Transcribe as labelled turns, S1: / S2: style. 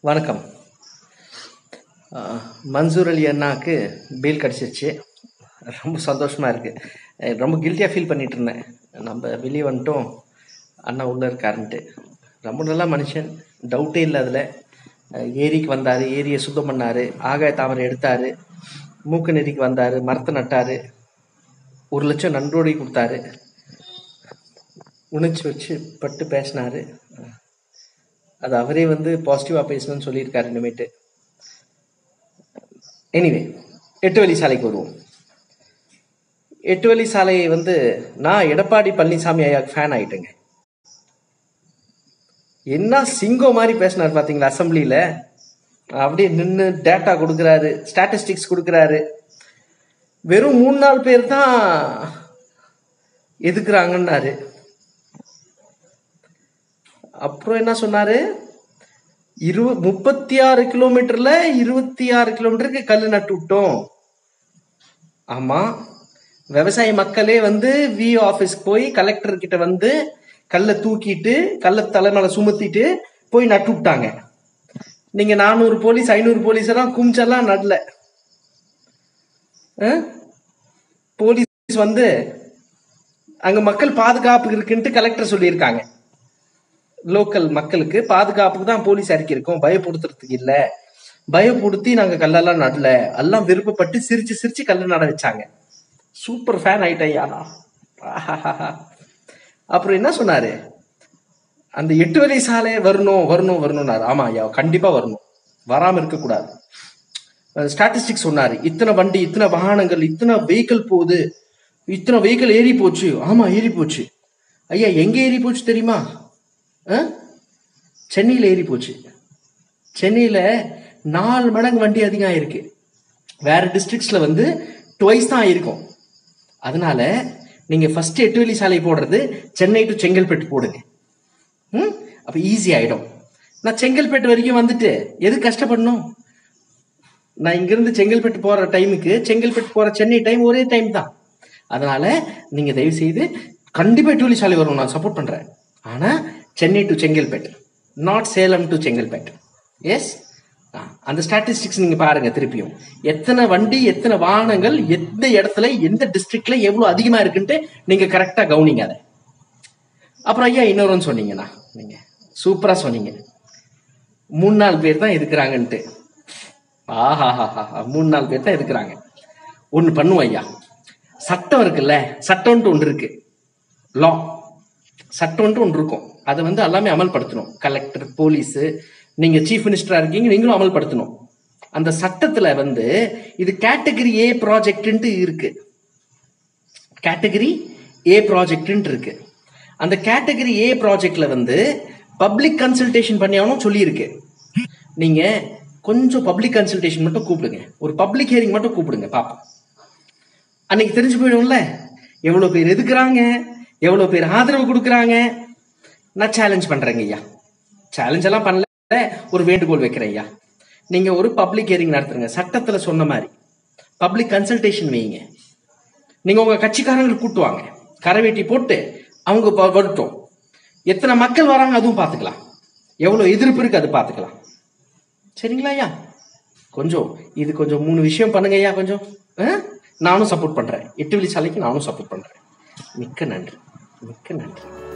S1: வணக்கம் அஹ், மன்சூர் அலி அண்ணாக்கு பெயில் கிடச்சிருச்சு ரொம்ப சந்தோஷமாக இருக்குது ரொம்ப கில்ட்டியாக ஃபீல் பண்ணிட்டு இருந்தேன் நம்ம வெளியே வந்துட்டோம் அண்ணா உள்ளே இருக்காருன்ட்டு ரொம்ப நல்ல மனுஷன் டவுட்டே இல்லை அதில் ஏரிக்கு வந்தார் ஏரியை சுத்தம் பண்ணார் ஆகாய தாமரை எடுத்தார் மூக்கு நெறிக்கு வந்தார் மரத்தை நட்டார் ஒரு லட்சம் நன்றோடி கொடுத்தாரு உணர்ச்சி வச்சு பட்டு பேசினாரு அது அவரே வந்து பாசிட்டிவா பேசணும்னு சொல்லியிருக்காரு இனிமேட்டு எனிவே எட்டு வழி சாலைக்கு வருவோம் எட்டு வழி சாலையை வந்து நான் எடப்பாடி பழனிசாமி ஐயாக்கு ஃபேன் ஆயிட்டேங்க என்ன சிங்கம் மாதிரி பேசினார் பாத்தீங்களா அசம்பிளியில அப்படியே நின்று டேட்டா கொடுக்குறாரு ஸ்டாட்டிஸ்டிக்ஸ் கொடுக்குறாரு வெறும் மூணு நாலு பேர் தான் எதுக்குறாங்கன்னாரு அப்புறம் என்ன சொன்னாரு இரு முப்பத்தி ஆறு கிலோமீட்டர்ல இருபத்தி ஆறு கிலோமீட்டருக்கு கல் நட்டு விட்டோம் ஆமா விவசாய மக்களே வந்து விஓ ஆபீஸ்க்கு போய் கலெக்டர் கிட்ட வந்து கல்லை தூக்கிட்டு கல்லை தலைமையில சுமத்திட்டு போய் நட்டு விட்டாங்க நீங்க நானூறு போலீஸ் ஐநூறு போலீஸ் எல்லாம் குமிச்செல்லாம் நடல அஹ்? போலீஸ் வந்து அங்க மக்கள் பாதுகாப்பு இருக்குன்ட்டு கலெக்டர் சொல்லியிருக்காங்க லோக்கல் மக்களுக்கு பாதுகாப்புக்கு தான் போலீஸ் இறக்கியிருக்கோம் பயப்படுத்துறதுக்கு இல்ல பயப்படுத்தி நாங்க கல்லெல்லாம் நடல எல்லாம் விருப்பப்பட்டு சிரிச்சு சிரிச்சு கல்லு நட வச்சாங்க சூப்பர் ஃபேன் ஆயிட்டேன் யாரா அப்புறம் என்ன சொன்னாரு அந்த எட்டு வழி சாலை வரணும் வரணும் வரணும்னாரு ஆமா ஐயா கண்டிப்பா வரணும் வராம இருக்க கூடாது ஸ்டாட்டிஸ்டிக்ஸ் சொன்னாரு இத்தனை வண்டி இத்தனை வாகனங்கள் இத்தனை வெஹிக்கிள் போகுது இத்தனை வெஹிக்கிள் ஏறி போச்சு ஆமா ஏறி போச்சு ஐயா எங்க ஏறி போச்சு தெரியுமா அஹ்? சென்னையில ஏறி போச்சு சென்னையில நாலு மடங்கு வண்டி அதிகம் இருக்கு வேற டிஸ்ட்ரிக்ட்ஸ்ல வந்து டுவைஸ் தான் இருக்கும் அதனால நீங்க ஃபர்ஸ்ட் எட்டு வழி சாலை போடுறது சென்னை டு செங்கல்பட்டு போடுங்க ம் அப்ப ஈஸி ஆயிடும் நான் செங்கல்பட்டு வரைக்கும் வந்துட்டு எது கஷ்டப்படணும் நான் இங்கிருந்து செங்கல்பட்டு போற டைமுக்கு செங்கல்பட்டு போற சென்னை டைம் ஒரே டைம் தான் அதனால நீங்க தயவு செய்து கண்டிப்பா எட்டு வழி சாலை வரும் நான் சப்போர்ட் பண்றேன் ஆனா Chennai to Chengalpattu not Salem to Chengalpattu yes அந்த ஸ்டாட்டிஸ்டிக்ஸ் நீங்க பாருங்க திருப்பியும் எத்தனை வண்டி எத்தனை வாகனங்கள் எந்த இடத்துல எந்த டிஸ்ட்ரிக்ட்ல எவ்வளவு அதிகமா இருக்குன்ட்டு நீங்க கரெக்டா கவனிங்க அதை அப்புறம் ஐயா இன்னொருன்னு சொன்னீங்கண்ணா நீங்க சூப்பரா சொன்னீங்க மூணு நாலு பேர் தான் இருக்கிறாங்கன்ட்டு ஆஹாஹாஹா மூணு நாலு பேர் தான் இருக்கிறாங்க ஒன்னு பண்ணுவோம் ஐயா சட்டம் இருக்குல்ல சட்டம்ன்ட்டு ஒன்று இருக்கு லா சட்டம்ன்ட்டு ஒன்று இருக்கும் அதை வந்து எல்லாமே அமல்படுத்தணும் கலெக்டர் போலீஸ் நீங்க சீஃப் மினிஸ்டரா இருக்கீங்க நீங்களும் அமல்படுத்தணும் அந்த சட்டத்துல வந்து இது கேட்டகரி ஏ ப்ராஜெக்ட்ன்ட்டு இருக்கு கேட்டகரி ஏ ப்ராஜெக்ட்ன்ட்டு இருக்கு அந்த கேட்டகரி ஏ ப்ராஜெக்ட்ல வந்து பப்ளிக் கன்சல்டேஷன் பண்ணியாவனும் சொல்லியிருக்கு நீங்க கொஞ்சம் பப்ளிக் கன்சல்டேஷன் மட்டும் கூப்பிடுங்க ஒரு பப்ளிக் ஹியரிங் மட்டும் கூப்பிடுங்க பாப்போம் அன்னைக்கு தெரிஞ்சு போயிடும்ல எவ்வளவு பேர் எதுக்குறாங்க எவ்வளவு பேர் ஆதரவு கொடுக்குறாங்க நான் சேலஞ்ச் பண்றேங்க ஐயா சேலஞ்ச் எல்லாம் பண்ணல ஒரு வேண்டுகோள் வைக்கிறேன் ஐயா நீங்க ஒரு பப்ளிக் ஹியரிங் நடத்துறீங்க சட்டத்துல சொன்ன மாதிரி பப்ளிக் கன்சல்டேஷன் வைங்க நீங்க உங்க கட்சிக்காரங்களுக்கு கூட்டுவாங்க கரவேட்டி போட்டு அவங்க வ- வரட்டும் எத்தனை மக்கள் வராங்க அதுவும் பார்த்துக்கலாம் எவ்வளவு எதிர்ப்பு இருக்கு அது பார்த்துக்கலாம் சரிங்களா ஐயா கொஞ்சம் இது கொஞ்சம் மூணு விஷயம் பண்ணுங்க ஐயா கொஞ்சம் ஆ? நானும் சப்போர்ட் பண்றேன் எட்டு வழி சாலைக்கு நானும் சப்போர்ட் பண்றேன் மிக்க நன்றி மிக்க நன்றி